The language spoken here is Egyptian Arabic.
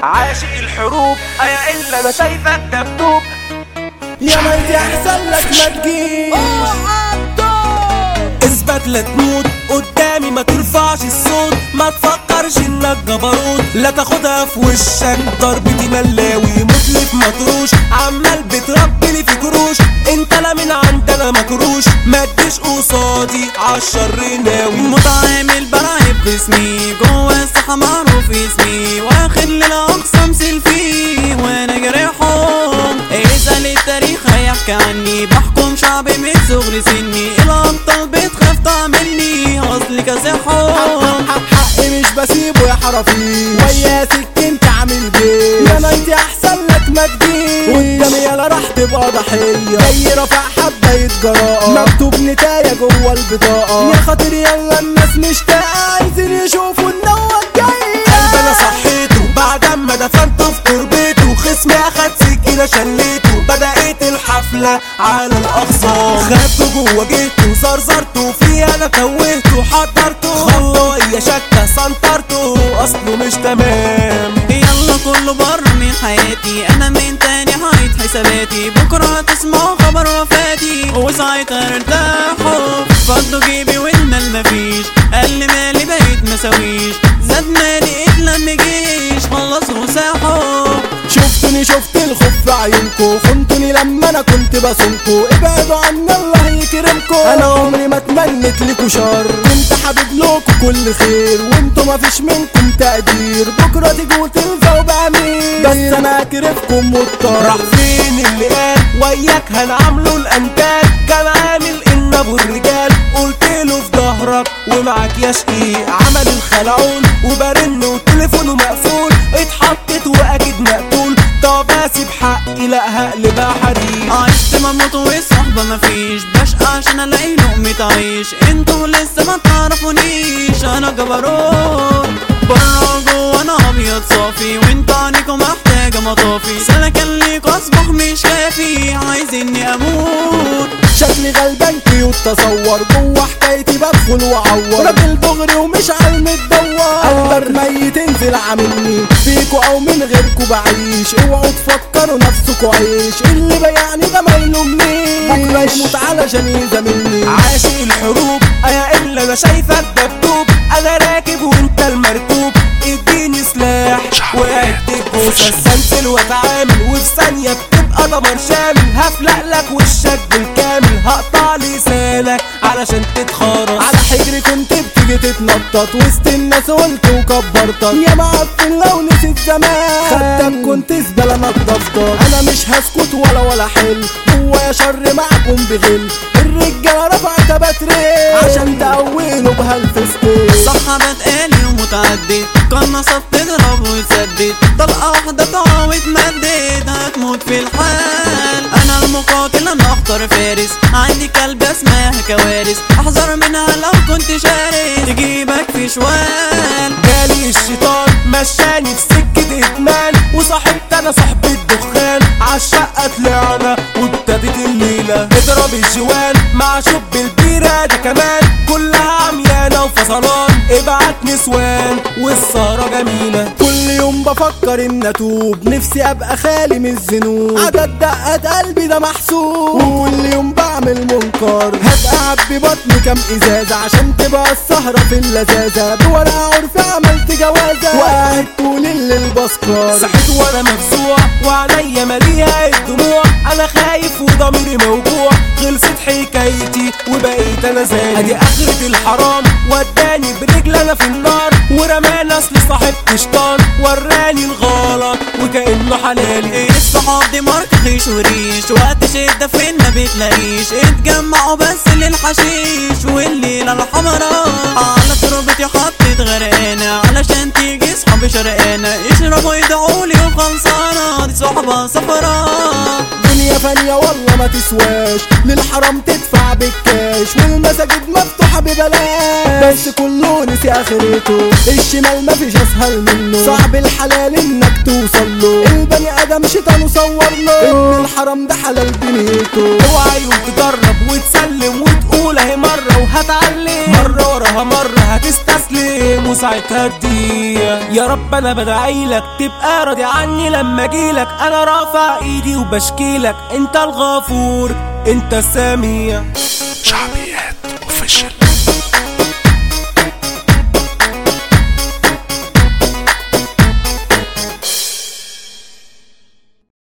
عاشق الحروب ايا الا انا شايفك دبدوب يا ميت احسن لك ما تجيش اثبت لا تموت قدامي ما ترفعش الصوت ما تفكرش انك جبروت لا تاخدها في وشك ضربتي ملاوي متلف مطروش عمال بتربي لي في كروش انت لا من عندنا مكروش ما تجيش قصادي عالشر ناوي متعامل برايب باسمي جوه الساحة معروف اسمي واخد للأقصى مثل فيه وانا جريحهم اسأل التاريخ هيحكي عني بحكم شعبي من صغر سني الأبطال بتخاف تعملني أصلي كاسحهم حقي مش بسيبه يا حرفيش ويا سكنت عامل جيش يا نايتي احسن لك ما تجيش قدامي يلا راح تبقى ضحيه جاي رافع حبايه جراءه مكتوب نتايه جوه البطاقه يا خاطر يلا الناس مشتاقه عايزين يشوفوا النوة الجايه قلب انا صحيته بعد ما دفنته في تربته خصمي اخد سكينه شليته بدات الحفله على الاقصى خدته جوه جيته زرزرته فيه انا توهته حضرته خطه يا شكه سنطرته اصله مش تمام يلا كله بره من حياتي انا من تاني هايت حساباتي بكره تسمعوا خبر وفاتي وساعتها ارتاحوا فضوا جيبي والمال مفيش قال مالي بقيت مساويش زاد مالي اتلم جيش خلصوا ساحوا شفتني شفت الخوف في عيونكو خنتني لما انا كنت بصونكو ابعدوا عنا الله يكرمكو انا عمري ما اتمنيت لكو شر كنت حابب لكم كل خير وانتوا ما فيش منكم تقدير بكره تيجوا تلزقوا بامير بس انا اكرفكم مضطر راح فين اللي قال وياك هنعمله الانتاج كان عامل ان ابو الرجال قلت له في ظهرك ومعاك يا شقيق عمل الخلعون وبرن وتليفونه مقفول اتحطت واكيد مقتول طب اسيب حقي لا هقلبها حريق عشت مموت والصحبة مفيش بشقى عشان الاقي لقمة عيش انتوا لسه ما تعرفونيش انا جبروت برا جوا انا ابيض صافي وانتوا عنيكوا محتاجة مطافي سلكن ليكوا اصبح مش كافي عايزيني اموت شكلي غلبان كيوت تصور جوه حكايتي بدخل واعور راجل دغري ومش على المدور قلبك ميت انزل عاملني فيكو او من غيركو بعيش اوعوا تفكروا نفسكوا عيش اللي بيعني ده ما يلومنيش بكره يموت علشان يزاملني عاشق الحروب ايا الا انا شايفك دبدوب انا راكب وانت المركوب اديني سلاح وقعدت الجثث استنزل واتعامل وفي ثانيه بتبقى دمر شامل هفلق لك وشك بالكامل هقطع لسانك علشان تتخرس على حجري كنت بتيجي تتنطط وسط الناس قلت وكبرتك يا معفن لو نسيت زمان خدتك كنت زبالة نضفتك انا مش هسكت ولا ولا حل جوايا شر معكم بغل الرجالة رفعت بتريل عشان تقولوا بهالفستين صح بتقالي ومتعدد قناصة بتضرب وتسدد طلقة واحدة تقع وتمدد هتموت في الحال انا المقاتل انا اخطر فارس عندي كلب اسمها كوارث احذر منها لو كنت شارس تجيبك في شوال جالي الشيطان مشاني في سكة ادمان وصاحبت انا صاحب الدخان عالشقة طلعنا وابتدت الليلة اضرب الجوان مع شب البيرة ده كمان كلها عميانة وفصلان ابعت نسوان والسهرة جميلة كل يوم بفكر ان اتوب نفسي ابقى خالي من الذنوب عدد دقات قلبي ده محسوب وكل يوم بعمل منكر هبقى اعبي بطني كام ازازة عشان تبقى السهرة في اللذاذة بورقة عرفي عملت جوازة وقعدت طول الليل بسكر صحيت وانا مفزوع وعليا مليها الدموع انا خايف وضميري موجوع خلصت حكايتي وبقيت انا زي ادي اخرة الحرام وداني برجل انا في النار ورماني اصل صاحبت شيطان وراني الغلط وكانه حلالي ايه الصحاب دي ماركة خيش وريش وقت شدة فين ما بتلاقيش اتجمعوا بس للحشيش والليلة الحمراء على تربتي حطيت غرقانة علشان تيجي صحابي شرقانة يشربوا يدعولي وخلصانة دي صحبة صفراء دنيا فانية والله ما تسواش للحرام تدفع بالكاش والمساجد مفتوحة ببلاش بس كله نسي اخرته الشمال مفيش اسهل منه صعب الحلال انك توصل له البني ادم شيطان صور له ان الحرام ده حلال دنيته اوعى يوم تجرب وتسلم وتقول اهي مرة وهتعلم مرة وراها مرة هتستسلم ابو ساعتها تضيع يا رب انا بدعيلك تبقى راضي عني لما اجيلك انا رافع ايدي وبشكيلك انت الغفور انت السميع شعبيات اوفيشال